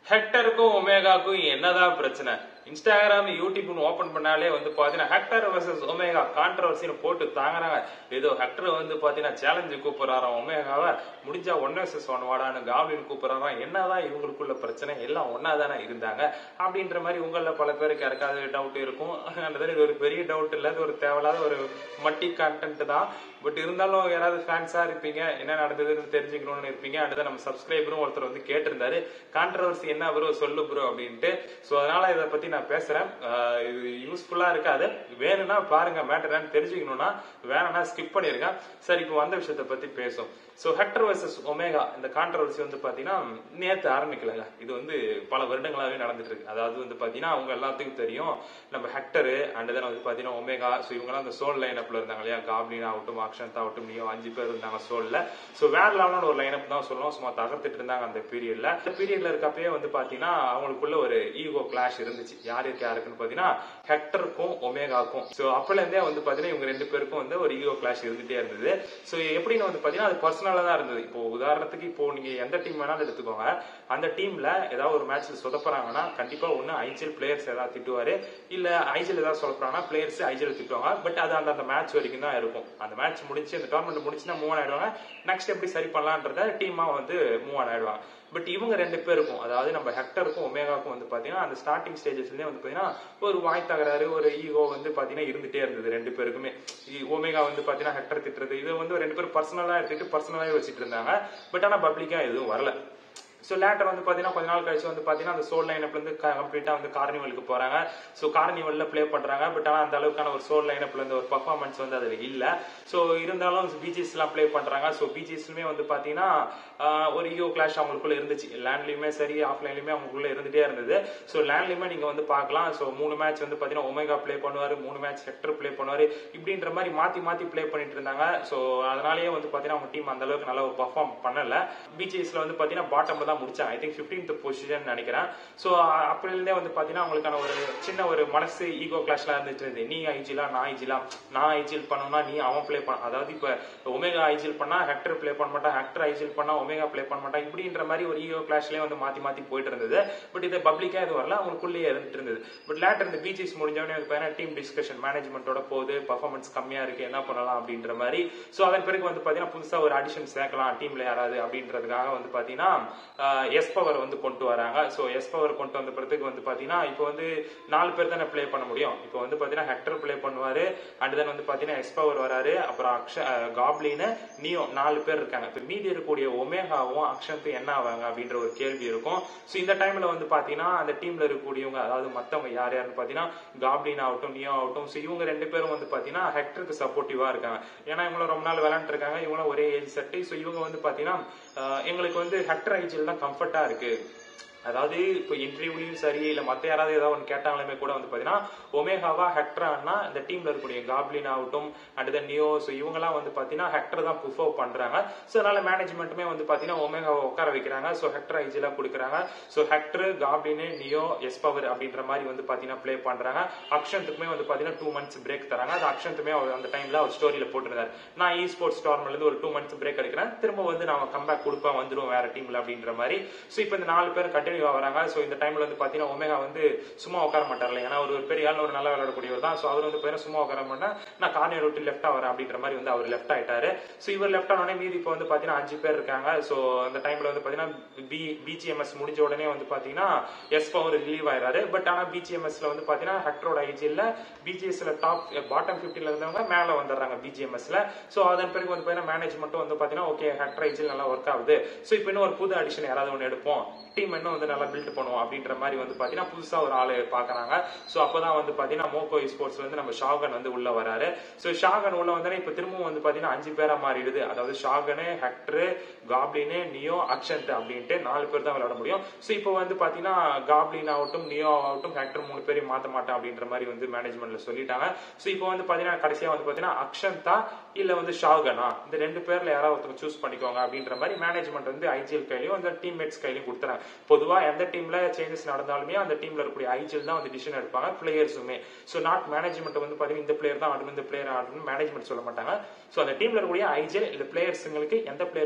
ஹெக்டருக்கும் ஒமேகாக்கும் என்னதான் பிரச்சனை Instagram யூடியூப்னு open பண்ணாலே வந்து பாத்தீங்கன்னா ஹெக்டர் வர்சஸ் ஒமேகா கான்ட்ரவர்சின்னு போட்டு தாங்குறாங்க ஏதோ ஹெக்டர் வந்து பாத்தீங்கன்னா சேலஞ்சு கூப்பிடுறாராம் ஒமேகாவை முடிஞ்சா ஒன் வர்சஸ் ஒன் வாடான்னு காப்ளின் கூப்பிடுறாராம் என்னதான் இவங்களுக்குள்ள பிரச்சனை எல்லாம் ஒன்னா தானே இருந்தாங்க அப்படின்ற மாதிரி உங்கள பல பேருக்கு யாருக்காவது டவுட் இருக்கும் அந்த மாதிரி இது ஒரு பெரிய டவுட் இல்ல இது ஒரு தேவையில்லாத ஒரு மட்டி கண்டென்ட் தான் பட் இருந்தாலும் யாராவது ஃபேன்ஸா இருப்பீங்க என்ன நடந்ததுன்னு தெரிஞ்சுக்கணும்னு இருப்பீங்க அடுத்த நம்ம சப்ஸ்கிரைபரும் ஒருத்தர் வந்து கேட்டிருந்தாரு கான்ட்ரவர்சி என்ன ப்ரோ சொல்லு ப்ரோ அப்படின்ட்டு ஸோ அதனால இதை பத்தி நான் பேசுறேன் ஆஹ் இது யூஸ்ஃபுல்லா இருக்காது வேணும்னா பாருங்க மேட்டர் என்னன்னு தெரிஞ்சுக்கணும்னா வேணும்னா ஸ்கிப் பண்ணிருங்க சரி இப்போ வந்த விஷயத்தை பத்தி பேசும் ஸோ ஹெக்டர் வர்சஸ் ஒமேகா இந்த கான்ட்ரவர்சி வந்து பாத்தீங்கன்னா நேத்து ஆரம்பிக்கலங்க இது வந்து பல வருடங்களாவே நடந்துட்டு இருக்கு அதாவது வந்து பாத்தீங்கன்னா அவங்க எல்லாத்துக்கும் தெரியும் நம்ம ஹெக்டர் அண்ட் தென் வந்து பாத்தீங்கன்னா ஒமேகா ஸோ இவங்கலாம் அந்த சோல் லைனப்ல இருந்தாங்க இல்லையா காப்ளின் ஆகட்டும் அக்ஷந்த் ஆகட்டும் நீயும் அஞ்சு பேர் இருந்தாங்க சோல்ல ஸோ வேற லெவலான ஒரு லைனப் தான் சொல்லுவோம் சும்மா தகர்த்துட்டு இருந்தாங்க அந்த பீரியட்ல அந்த பீரியட்ல இருக்கப்பயே வந்து பாத்தீங்கன்னா அவங்களுக்குள்ள ஒரு ஈகோ கிளாஷ் இருந்துச்சு யாருக்கு யாருக்குன்னு பாத்தீங்கன்னா ஹெக்டருக்கும் ஒமேகாக்கும் ஸோ அப்பல இருந்தே வந்து பாத்தீங்கன்னா இவங்க ரெண்டு பேருக்கும் வந்து ஒரு ஈகோ கிளாஷ் இருந்துட்டே இருந்தது ஸோ எப்படின்னு வந்து பாத்தீங்கன்னா அது பர்சனலா தான் இருந்தது இப்போ உதாரணத்துக்கு இப்போ நீங்க எந்த டீம் வேணாலும் எடுத்துக்கோங்க அந்த டீம்ல ஏதாவது ஒரு மேட்ச்ல சொதப்புறாங்கன்னா கண்டிப்பா ஒண்ணு ஐஜிஎல் பிளேயர்ஸ் ஏதாவது திட்டுவாரு இல்ல ஐஜிஎல் ஏதாவது சொல்லப்படுறாங்கன்னா பிளேயர்ஸ் ஐஜிஎல் திட்டுவாங்க பட் அது அந்த அந்த மேட்ச் வரைக்கும் தான் இருக்கும் அந்த மேட்ச் முடிச்சு அந்த டோர்னமெண்ட் முடிச்சுன்னா மூவ் ஆன் ஆயிடுவாங்க நெக்ஸ்ட் எப்படி சரி பண்ணலான்றத டீமா வந்து மூவ் ஆன் ஆயிடுவாங்க பட் இவங்க ரெண்டு பேருக்கும் அதாவது நம்ம ஹெக்டருக்கும் ஒமேகாக்கும் வந்து பாத்தீங்கன்னா அந்த ஸ்டார்டிங் ஸ்டேஜஸ்லேயே வந்து பாத்தீங்கன்னா ஒரு வாய் தகராறு ஒரு ஈகோ வந்து பாத்தீங்கன்னா இருந்துட்டே இருந்தது ரெண்டு பேருக்குமே இ- ஒமேகா வந்து பாத்தீங்கன்னா ஹெக்டர் திட்டுறது இது வந்து ரெண்டு பேரும் பர்சனலா எடுத்துட்டு பர்சனலாவே வச்சுட்டு இருந்தாங்க பட் ஆனா பப்ளிக்கா எதுவும் வரல ஸோ லேட்டர் வந்து பாத்தீங்கன்னா கொஞ்ச நாள் கழிச்சு வந்து பாத்தீங்கன்னா அந்த சோல் லைனப்ல இருந்து கம்ப்ளீட்டா வந்து கார்னிவலுக்கு போறாங்க ஸோ கார்னிவல்ல ப்ளே பண்றாங்க பட் ஆனா அந்த அளவுக்கான ஒரு சோல் லைனப்ல இருந்து ஒரு பர்ஃபார்மன்ஸ் வந்து அதுல இல்ல ஸோ இருந்தாலும் பிஜிஎஸ் எல்லாம் ப்ளே பண்றாங்க ஸோ பிஜிஎஸ்லுமே வந்து பாத்தீங்கன்னா ஆஹ், ஒரு ஈகோ கிளாஷ் அவங்களுக்குள்ள இருந்துச்சு லேண்ட்லயுமே சரி ஆஃப்லைன்லயுமே அவங்களுக்குள்ள இருந்துட்டே இருந்தது ஸோ லேண்ட்லயுமே நீங்க வந்து பார்க்கலாம் ஸோ மூணு மேட்ச் வந்து பாத்தீங்கன்னா ஒமேகா ப்ளே பண்ணுவாரு மூணு மேட்ச் ஹெக்டர் ப்ளே பண்ணுவாரு இப்படின்ற மாதிரி மாத்தி மாத்தி ப்ளே பண்ணிட்டு இருந்தாங்க ஸோ அதனாலேயே வந்து பாத்தீங்கன்னா அவங்க டீம் அந்த அளவுக்கு நல்லா பர்ஃபார்ம் பண்ணல பிஜிஎஸ்ல வந்து பாத்தீங்கன்னா பாட்டம்ல தான் முடிச்சாங்க ஐ திங்க் பிப்டீன்த் பொசிஷன் நினைக்கிறேன் ஸோ அப்படிலேருந்தே வந்து பாத்தீங்கன்னா அவங்களுக்கான ஒரு சின்ன ஒரு மனசு ஈகோ கிளாஷ்லாம் இருந்துட்டு இருந்தது நீ ஐஜிலா நான் ஐஜிலா நான் ஐஜில் பண்ணணும்னா நீ அவன் ப்ளே பண்ண அதாவது இப்ப ஒமேகா ஐஜில் பண்ணா ஹெக்டர் ப்ளே பண்ண மாட்டான் ஹெக்டர் ஐஜில் பண்ணா ஒமேகா ப்ளே பண்ண மாட்டான் இப்படின்ற மாதிரி ஒரு ஈகோ கிளாஷ்லயே வந்து மாத்தி மாத்தி போயிட்டு இருந்தது பட் இது பப்ளிக்கா இது வரல அவங்களுக்குள்ளேயே இருந்துட்டு இருந்தது பட் லேட்டர் இந்த பிஜிஎஸ் முடிஞ்சவனே வந்து பாத்தீங்கன்னா டீம் டிஸ்கஷன் மேனேஜ்மெண்டோட போகுது பர்ஃபார்மன்ஸ் கம்மியா இருக்கு என்ன பண்ணலாம் அப்படின்ற மாதிரி சோ அதன் பிறகு வந்து பாத்தீங்கன்னா புதுசா ஒரு அடிஷன் சேர்க்கலாம் டீம்ல யாராவது அப்படின்றதுக்காக வந்து பாத்தீங்கன்னா எஸ் பவர் வந்து கொண்டு வராங்க சோ எஸ் பவர் கொண்டு வந்த பிறகு வந்து பாத்தீங்கன்னா இப்போ வந்து நாலு பேர் தானே ப்ளே பண்ண முடியும் இப்போ வந்து பாத்தீங்கன்னா ஹெக்டர் ப்ளே பண்ணுவாரு அண்ட் தென் வந்து பாத்தீங்கன்னா எஸ் பவர் வராரு அப்புறம் அக்ஷ காப்ளின் நியோ நாலு பேர் இருக்காங்க இப்போ மீதி இருக்கக்கூடிய ஒமேகாவும் அக்ஷந்த் என்ன ஆவாங்க அப்படின்ற ஒரு கேள்வி இருக்கும் சோ இந்த டைம்ல வந்து பாத்தீங்கன்னா அந்த டீம்ல இருக்கக்கூடியவங்க அதாவது மத்தவங்க யார் யாருன்னு பாத்தீங்கன்னா காப்ளின் ஆகட்டும் நியோ ஆகட்டும் சோ இவங்க ரெண்டு பேரும் வந்து பாத்தீங்கன்னா ஹெக்டருக்கு சப்போர்ட்டிவா இருக்காங்க ஏன்னா இவங்களும் ரொம்ப நாள் விளையாண்டு இருக்காங்க இவங்களும் ஒரே ஏஜ் செட்டு சோ இவங்க வந்து பாத்தீங்கன்னா ஆஹ், எங்களுக்கு வந்து ஹெக்டர் ஐஜில் தான் கம்ஃபர்ட்டா இருக்கு அதாவது இப்போ இன்டர்வியூலயும் சரி இல்ல மத்த யாராவது ஏதாவது ஒன்று கேட்டாலுமே கூட வந்து பாத்தீங்கன்னா ஒமேகாவா ஹெக்டரானா இந்த டீம்ல இருக்கக்கூடிய காப்ளின் ஆகட்டும் அண்ட் தென் நியோ ஸோ இவங்கெல்லாம் வந்து பாத்தீங்கன்னா ஹெக்டர் தான் ப்ரிஃபர் பண்றாங்க ஸோ அதனால மேனேஜ்மெண்ட்டுமே வந்து பாத்தீங்கன்னா ஒமேகாவை உட்கார வைக்கிறாங்க ஸோ ஹெக்டர் ஐஜிலா கொடுக்குறாங்க so Hector Goblin Neo S power அப்படின்ற மாதிரி வந்து பாத்தீங்கன்னா ப்ளே பண்றாங்க அக்ஷந்துக்குமே வந்து பாத்தீங்கன்னா டூ மந்த்ஸ் பிரேக் தராங்க அது அக்ஷந்துமே அவர் அந்த டைம்ல அவர் ஸ்டோரியில போட்டிருந்தாரு நான் இ ஸ்போர்ட்ஸ் டோர்னமெண்ட்ல இருந்து ஒரு டூ மந்த்ஸ் பிரேக் எடுக்கிறேன் திரும்ப வந்து நான் கம்பேக் கொடுப்பேன் வந்துருவோம் வேற டீம்ல அப்படின்ற மாதிரி ஸோ இப்போ இந்த நாலு பேர் கண்டினியூ வராங்க ஸோ இந்த டைம்ல வந்து பாத்தீங்கன்னா ஒமேகா வந்து சும்மா உட்கார மாட்டார்ல ஏன்னா அவர் ஒரு பெரிய ஆள் ஒரு நல்லா விளையாடக்கூடியவர் தான் ஸோ அவர் வந்து பாத்தீங்கன்னா சும்மா உட்கார மாட்டேன் நான் கார்னியர் விட்டு லெஃப்டா வரேன் அப்படின்ற மாதிரி வந்து அவர் லெஃப்ட் ஆயிட்டாரு ஸோ இவர் லெஃப்ட் ஆனோடனே மீதி இப்போ வந்து பாத்தீங்கன்னா அஞ்சு பேர் இருக்காங்க ஸோ அந்த டைம்ல வந்து பாத்தீங்கன்னா பி பிஜிஎம்எஸ் முடிஞ்ச உடனே வந்து பாத்தீங்கன்னா எஸ் பவர் ரிலீவ் ஆயிராரு பட் ஆனா பிஜிஎம்எஸ்ல வந்து பாத்தீங்கன்னா ஹெக்டரோட ஐஜிஎல்ல பிஜிஎஸ்ல டாப் பாட்டம் பிப்டில இருந்தவங்க மேல வந்துடுறாங்க பிஜிஎம்எஸ்ல ஸோ அதன் பிறகு வந்து பாத்தீங்கன்னா மேனேஜ்மெண்ட்டும் வந்து பாத்தீங்கன்னா ஓகே ஹெக்டர் ஐஜிஎல் நல்லா ஒர்க் ஆகுது ஸோ இப்போ இன்னும் ஒரு புது அடிஷன் யாராவது ஒன்று எடுப்போம் டீம் இன்னும் வந்து நல்லா பில்ட் பண்ணுவோம் அப்படின்ற மாதிரி வந்து பாத்தீங்கன்னா புதுசா ஒரு ஆளு பாக்குறாங்க சோ அப்பதான் வந்து பாத்தீங்கன்னா மோகோ ஸ்போர்ட்ஸ் வந்து நம்ம ஷாகன் வந்து உள்ள வராரு சோ ஷாகன் உள்ள வந்தோடனே இப்ப திரும்பவும் வந்து பாத்தீங்கன்னா அஞ்சு பேரா மாறிடுது அதாவது ஷாகனு ஹெக்டர் காப்ளினு நியோ அக்ஷந்த் அப்படின்ட்டு நாலு பேர் தான் விளையாட முடியும் சோ இப்போ வந்து பாத்தீங்கன்னா காப்ளின் ஆகட்டும் நியோ ஆகட்டும் ஹெக்டர் மூணு பேரையும் மாத்த மாட்டேன் அப்படின்ற மாதிரி வந்து மேனேஜ்மெண்ட்ல சொல்லிட்டாங்க சோ இப்போ வந்து பாத்தீங்கன்னா கடைசியா வந்து பாத்தீங்கன்னா அக்ஷந்தா இல்ல வந்து ஷாகனா இந்த ரெண்டு பேர்ல யாராவது ஒருத்தங்க சூஸ் பண்ணிக்கோங்க அப்படின்ற மாதிரி மேனேஜ்மெண்ட் வந்து ஐஜிஎல் கையிலயும் அந்த டீம்மேட்ஸ் கையிலயும் கொடுத்துறாங்க பொதுவா எந்த டீம்ல சேஞ்சஸ் நடந்தாலுமே அந்த டீம்ல இருக்கக்கூடிய ஐஜிஎல் தான் வந்து டிசிஷன் எடுப்பாங்க பிளேயர்ஸுமே சோ நாட் மேனேஜ்மெண்ட் வந்து பாத்தீங்கன்னா இந்த பிளேயர் தான் ஆடணும் இந்த பிளேயர் ஆடணும் மேனேஜ்மெண்ட் சொல்ல மாட்டாங்க சோ அந்த டீம்ல இருக்கக்கூடிய ஐஜிஎல் இல்ல பிளேயர்ஸுங்களுக்கு எந்த பிளேயர் கூட கம்ஃபர்ட்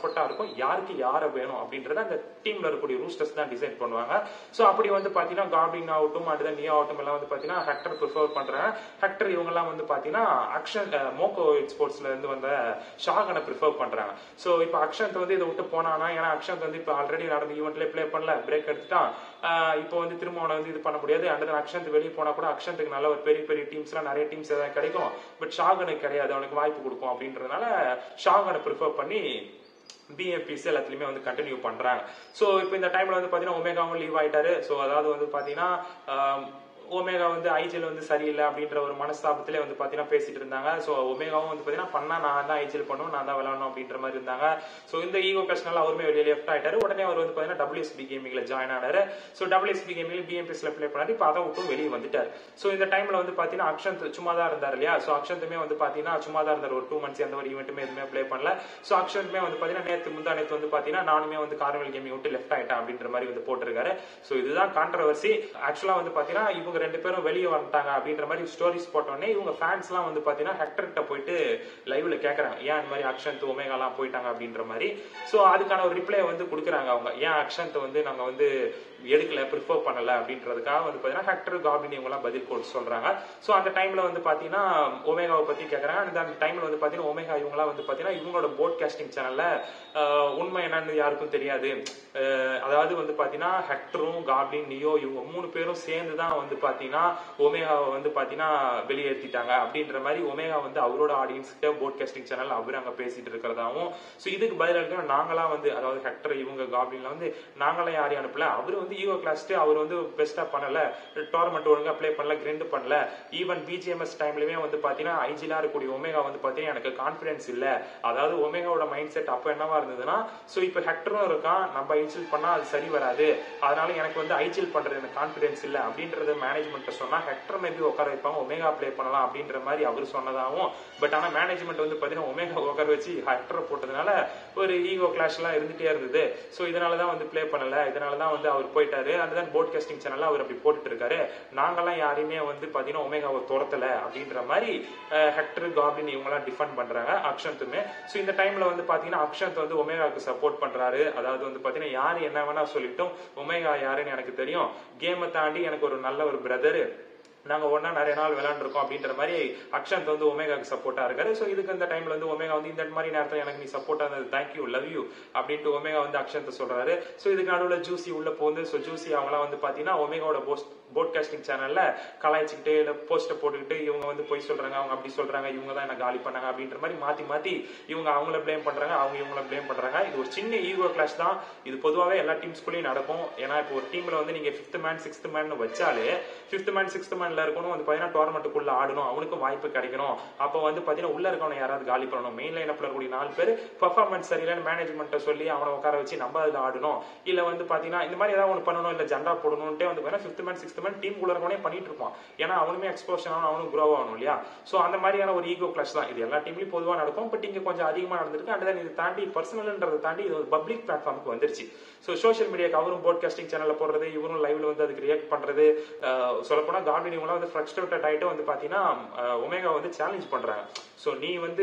கம்ஃபர்ட்டா இருக்கும் யாருக்கு யாரை வேணும் அப்படின்றத அந்த டீம்ல இருக்கக்கூடிய ரூஸ்டர்ஸ் தான் டிசைட் பண்ணுவாங்க சோ அப்படி வந்து பாத்தீங்கன்னா காப்ளின் ஆகட்டும் அடுத்த நியோ ஆகட்டும் எல்லாம் வந்து பாத்தீங்கன்னா ஹெக்டர் ப்ரிஃபர் பண்றாங்க ஹெக்டர் இவங்க எல்லாம் வந்து பாத்தீங்கன்னா அக்ஷன் மோகோ ஸ்போர்ட்ஸ்ல இருந்து வந்த ஷாகனை ப்ரிஃபர் பண்றாங்க சோ இப்போ அக்ஷந்த் வந்து இதை விட்டு போனானா ஏன்னா அக்ஷந்த் வந்து இப்போ ஆல்ரெடி நடந்த ஈவெண்ட்ல ப்ளே பண்ணல பிரேக் எடுத்துட்டான் ஆஹ் இப்போ வந்து திரும்ப அவனை வந்து இது பண்ண முடியாது அண்ட் அக்ஷந்த் வெளியே போனா கூட அக்ஷந்துக்கு நல்ல ஒரு பெரிய பெரிய டீம்ஸ்லாம் நிறைய டீம்ஸ் ஏதாவது கிடைக்கும் பட் ஷாகனுக்கு கிடையாது அவனுக்கு வாய்ப்பு கொடுக்கும் அப்படின்றதுனால ஷாகனை ப்ரிஃபர் பண்ணி பிஎம்பிஸ் எல்லாத்துலயுமே வந்து கண்டினியூ பண்றாங்க சோ இப்போ இந்த டைம்ல வந்து பாத்தீங்கன்னா ஒமேகாவும் லீவ் ஆயிட்டாரு சோ அதாவது வந்து பாத்தீங்கன்னா ஆஹ், ஒமேகா வந்து ஐஜிஎல் வந்து சரியில்லை அப்படின்ற ஒரு மனஸ்தாபத்திலே வந்து பாத்தீங்கன்னா பேசிட்டு இருந்தாங்க சோ ஒமேகாவும் வந்து பாத்தீங்கன்னா பண்ணா நான் தான் ஐஜிஎல் பண்ணும் நான் தான் விளையாடணும் அப்படின்ற மாதிரி இருந்தாங்க சோ இந்த ஈகோ கஷ்டனால அவருமே வெளியே லெஃப்ட் ஆயிட்டாரு உடனே அவர் வந்து பாத்தீங்கன்னா டபிள்யூஎஸ்பி கேமிங்ல ஜாயின் ஆனாரு சோ டபிள்யூஎஸ்பி கேமிங்ல பிஎம்பிஎஸ்ல ப்ளே பண்ணாரு இப்போ அதை விட்டு வெளியே வந்துட்டாரு சோ இந்த டைம்ல வந்து பாத்தீங்கன்னா அக்ஷந்த் சும்மா தான் இருந்தார் இல்லையா சோ அக்ஷந்துமே வந்து பாத்தீங்கன்னா சும்மா தான் இருந்தார் ஒரு டூ மந்த்ஸ் எந்த ஒரு ஈவெண்ட்டுமே எதுவுமே ப்ளே பண்ணல சோ அக்ஷந்துமே வந்து பாத்தீங்கன்னா நேத்து முந்தா நேத்து வந்து பாத்தீங்கன்னா நானுமே வந்து கார்வல் கேமிங் விட்டு லெஃப்ட் ஆயிட்டேன் அப்படின்ற மாதிரி வந்து போட்டிருக்காரு சோ இதுதான் கான்ட்ரவர்சி ஆக்சுவலா வந்து பாத்தீங்கன்னா இவங்க ரெண்டு பேரும் வெளியே வந்துட்டாங்க அப்படின்ற மாதிரி ஸ்டோரிஸ் போட்டோடனே இவங்க ஃபேன்ஸ் எல்லாம் வந்து பாத்தீங்கன்னா ஹெக்டர் கிட்ட போயிட்டு லைவ்ல கேக்குறாங்க ஏன் இந்த மாதிரி அக்ஷந்த் ஒமேகா எல்லாம் போயிட்டாங்க அப்படின்ற மாதிரி சோ அதுக்கான ஒரு ரிப்ளை வந்து கொடுக்குறாங்க அவங்க ஏன் அக்ஷந்த் வந்து நாங்க வந்து எடுக்கல ப்ரிஃபர் பண்ணல அப்படின்றதுக்காக வந்து பாத்தீங்கன்னா ஹெக்டர் காபின் இவங்க எல்லாம் பதில் கொடுத்து சொல்றாங்க சோ அந்த டைம்ல வந்து பாத்தீங்கன்னா ஒமேகாவை பத்தி கேக்குறாங்க அந்த அந்த டைம்ல வந்து பாத்தீங்கன்னா ஒமேகா இவங்களா வந்து பாத்தீங்கன்னா இவங்களோட போட்காஸ்டிங் சேனல்ல உண்மை என்னன்னு யாருக்கும் தெரியாது அஹ் அதாவது வந்து பாத்தீங்கன்னா ஹெக்டரும் காப்ளின் நியோ இவங்க மூணு பேரும் சேர்ந்து தான் வந்து பாத்தீங்கன்னா ஒமேகாவை வந்து பாத்தீங்கன்னா வெளியேற்றிட்டாங்க அப்படின்ற மாதிரி ஒமேகா வந்து அவரோட ஆடியன்ஸ் கிட்ட போட்காஸ்டிங் சேனல் அவர் அங்க பேசிட்டு இருக்கிறதாவும் சோ இதுக்கு பதிலாக நாங்களா வந்து அதாவது ஹெக்டர் இவங்க காப்ளின்ல வந்து நாங்களாம் யாரையும் அனுப்பல அவர் வந்து ஈகோ கிளாஸ்ட் அவர் வந்து பெஸ்டா பண்ணல டோர்னமெண்ட் ஒழுங்கா ப்ளே பண்ணல கிரிண்ட் பண்ணல ஈவன் பிஜிஎம்எஸ் டைம்லயுமே வந்து பாத்தீங்கன்னா ஐஜிலா இருக்கக்கூடிய ஒமேகா வந்து பாத்தீங்கன்னா எனக்கு கான்பிடன்ஸ் இல்ல அதாவது ஒமேகாவோட மைண்ட் செட் அப்ப என்னவா இருந்ததுன்னா சோ இப்ப ஹெக்டரும் இருக்கான் நம்ம ஐஜில் பண்ணா அது சரி வராது அதனால எனக்கு வந்து ஐஜில் பண்றது எனக்கு கான்பிடன்ஸ் இல்ல அப்படின்றத மேனேஜ்மெண்ட் சொன்னா ஹெக்டர் மேபி உட்கார வைப்பாங்க ஒமேகா ப்ளே பண்ணலாம் அப்படின்ற மாதிரி அவர் சொன்னதாகவும் பட் ஆனா மேனேஜ்மெண்ட் வந்து பாத்தீங்கன்னா ஒமேகா உட்கார வச்சு ஹெக்டரை போட்டதுனால ஒரு ஈகோ கிளாஷ் எல்லாம் இருந்துட்டே இருந்தது சோ இதனாலதான் வந்து ப்ளே பண்ணல இதனாலதான் வந்து அவர் போயிட்டாரு அதுதான் போட்காஸ்டிங் சேனல்ல அவர் அப்படி போட்டுட்டு இருக்காரு நாங்கெல்லாம் யாரையுமே வந்து பாத்தீங்கன்னா ஒமேகாவை துரத்தல அப்படின்ற மாதிரி அஹ், ஹெக்டர் காப்ளின் இவங்க எல்லாம் டிஃபெண்ட் பண்றாங்க அக்ஷந்துமே சோ இந்த டைம்ல வந்து பாத்தீங்கன்னா அக்ஷந்த் வந்து ஒமேகாவுக்கு சப்போர்ட் பண்றாரு அதாவது வந்து பாத்தீங்கன்னா யாரு என்ன வேணா சொல்லிட்டோம் ஒமேகா யாருன்னு எனக்கு தெரியும் கேமை தாண்டி எனக்கு ஒரு நல்ல ஒரு பிரதர் நாங்க ஒன்னா நிறைய நாள் விளையாண்டுருக்கோம் அப்படின்ற மாதிரி அக்ஷந்த் வந்து ஒமேகாக்கு சப்போர்ட்டா இருக்காரு சோ இதுக்கு இந்த டைம்ல வந்து ஒமேகா வந்து இந்த மாதிரி நேரத்துல எனக்கு நீ சப்போர்ட்டா இருந்தது தேங்க்யூ லவ் யூ அப்படின்ட்டு ஒமேகா வந்து அக்ஷந்த் சொல்றாரு சோ இதுக்கு நடுவுல ஜூசி உள்ள போந்து சோ ஜூசி அவங்கலாம் வந்து பாத்தீங்கன்னா ஒமேகாவோட போஸ்ட் போட்காஸ்டிங் சேனல்ல கலாய்ச்சிக்கிட்டு இல்ல போஸ்ட போட்டுக்கிட்டு இவங்க வந்து போய் சொல்றாங்க அவங்க அப்படி சொல்றாங்க இவங்க தான் என்ன காலி பண்ணாங்க அப்படின்ற மாதிரி மாத்தி மாத்தி இவங்க அவங்கள ப்ளேம் பண்றாங்க அவங்க இவங்கள ப்ளேம் பண்றாங்க இது ஒரு சின்ன ஈகோ கிளாஷ் தான் இது பொதுவாகவே எல்லா டீம்ஸ்குள்ளேயும் நடக்கும் ஏன்னா இப்போ ஒரு டீம்ல வந்து நீங்க ஃபிஃப்த் மேன் சிக்ஸ்த் மேன் வச்சாலே ஃபிஃப்த் மேன் சிக்ஸ்த் மேன்ல இருக்கணும் வந்து பாத்தீங்கன்னா டோர்னமெண்ட்டுக்குள்ள ஆடணும் அவனுக்கும் வாய்ப்பு கிடைக்கணும் அப்போ வந்து பாத்தீங்கன்னா உள்ள இருக்கவனை யாராவது காலி பண்ணணும் மெயின் லைனப்ல இருக்கக்கூடிய நாலு பேர் பர்ஃபார்மன்ஸ் சரியில்லைன்னு மேனேஜ்மெண்ட்டை சொல்லி அவனை உட்கார வச்சு நம்ம அதில் ஆடணும் இல்ல வந்து பாத்தீங்கன்னா இந்த மாதிரி ஏதாவது ஒன்று பண்ணணும் இல்ல ஜெண்டா போடணும்ட்டே வந்து பாத்தீங்கன்னா fifth man sixth man team குள்ள இருக்கவனே பண்ணிட்டு இருப்பான் ஏன்னா அவனுமே எக்ஸ்போஷன் ஆகணும் அவனும் க்ரோ ஆகணும் இல்லையா சோ அந்த மாதிரியான ஒரு ஈகோ கிளாஷ் தான் இது எல்லா டீம்லயும் பொதுவா நடக்கும் பட் இங்க கொஞ்சம் அதிகமா நடந்திருக்கு அண்ட் தென் இது தாண்டி பர்சனல்ன்றதை தாண்டி இது ஒரு பப்ளிக் பிளாட்ஃபார்முக்கு வந்துருச்சு சோ சோஷியல் மீடியாக்கு அவரும் போட்காஸ்டிங் சேனல்ல போடுறது இவரும் லைவ்ல வந்து அதுக்கு ரியாக்ட் பண்றது சொல்ல போனா கார்டன் இவங்களாம் வந்து ஃப்ரஸ்ட்ரேட்டட் ஆயிட்டு வந்து பாத்தீங்கன்னா ஒமேகா வந்து சேலஞ்ச் பண்றாங்க சோ நீ வந்து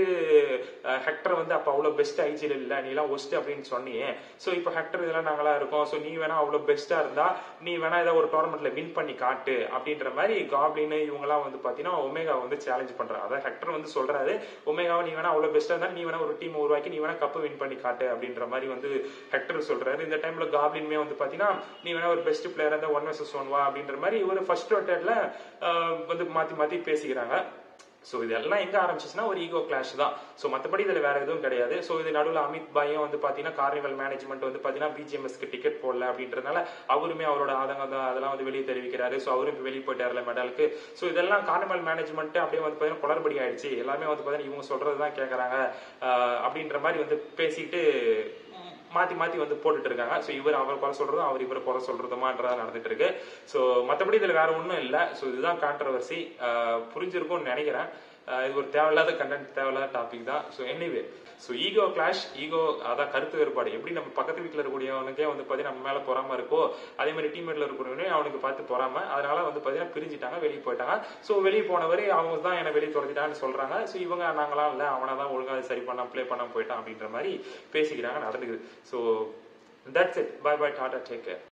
ஹெக்டர் வந்து அப்ப அவ்வளவு பெஸ்ட் ஐஜில இல்ல நீ எல்லாம் ஒஸ்ட் அப்படின்னு சொன்னியே சோ இப்போ ஹெக்டர் இதெல்லாம் நாங்களா இருக்கோம் சோ நீ வேணா அவ்வளவு பெஸ்டா இருந்தா நீ வேணா ஏதாவது ஒரு டோர்னமெண்ட்ல வின் பண்ணி காட்டு அப்படின்ற மாதிரி காப்ளின் இவங்க எல்லாம் வந்து பாத்தீங்கன்னா ஒமேகா வந்து சேலஞ்ச் பண்றாங்க அதாவது ஹெக்டர் வந்து சொல்றாரு ஒமேகாவை நீ வேணா அவ்வளவு பெஸ்டா இருந்தா நீ வேணா ஒரு டீம் உருவாக்கி நீ வேணா கப்பு வின் பண்ணி காட்டு அப்படின்ற மாதிரி வந்து ஹெக்டர் சொல்றாரு இந்த டைம்ல காப்ளின்மே வந்து பாத்தீங்கன்னா நீ வேணா ஒரு பெஸ்ட் பிளேயர் இருந்தா ஒன் வர்சஸ் ஒன் வா அப்படின்ற மாதிரி ஒரு ஃபர்ஸ்ட் ரொட்டேட்ல வந்து மாத்தி மாத்தி பேசிக்கிறாங்க சோ இதெல்லாம் எங்க ஆரம்பிச்சுன்னா ஒரு ஈகோ கிளாஷ் தான் சோ மத்தபடி இதுல வேற எதுவும் கிடையாது சோ இது நடுவுல அமித் பாயும் வந்து பாத்தீங்கன்னா கார்னிவல் மேனேஜ்மெண்ட் வந்து பாத்தீங்கன்னா பிஜிஎம்எஸ்க்கு டிக்கெட் போடல அப்படின்றதுனால அவருமே அவரோட ஆதங்கம் தான் அதெல்லாம் வந்து வெளியே தெரிவிக்கிறாரு சோ அவரும் இப்ப வெளியே போயிட்டாருல மெடலுக்கு சோ இதெல்லாம் கார்னிவல் மேனேஜ்மெண்ட் அப்படியே வந்து பாத்தீங்கன்னா குளறுபடி ஆயிடுச்சு எல்லாமே வந்து பாத்தீங்கன்னா இவங்க சொல்றதுதான் கேக்குறாங்க ஆஹ் அப்படின்ற மாதிரி வந்து பேசிட்டு மாத்தி மாத்தி வந்து போட்டுட்டு இருக்காங்க சோ இவர் அவர் குறை சொல்றதும் அவர் இவர் குறை சொல்றதுமான்றதா நடந்துட்டு இருக்கு சோ மத்தபடி இதுல வேற ஒண்ணும் இல்ல சோ இதுதான் கான்ட்ரவர்சி புரிஞ்சிருக்கும்னு நினைக்கிறேன் அஹ் இது ஒரு தேவையில்லாத கண்டென்ட் தேவையில்லாத டாபிக் தான் so anyway so ego clash ego அதான் கருத்து வேறுபாடு எப்படி நம்ம பக்கத்து வீட்டில் இருக்கக்கூடியவனுக்கே வந்து பார்த்தீங்கன்னா நம்ம மேலே பொறாம இருக்கோ அதே மாதிரி டீம்மேட்ல இருக்கிறவனே அவனுக்கு பார்த்து பொறாம அதனால வந்து பார்த்தீங்கன்னா பிரிஞ்சிட்டாங்க வெளியே போயிட்டாங்க ஸோ வெளியே போனவரை அவங்க தான் என்னை வெளியே துரத்திட்டான்னு சொல்றாங்க ஸோ இவங்க நாங்களாம் இல்லை அவனை தான் ஒழுங்கா சரி பண்ணாம ப்ளே பண்ணாம போயிட்டான் அப்படின்ற மாதிரி பேசிக்கிறாங்க நடந்துக்குது so that's it bye bye tata take care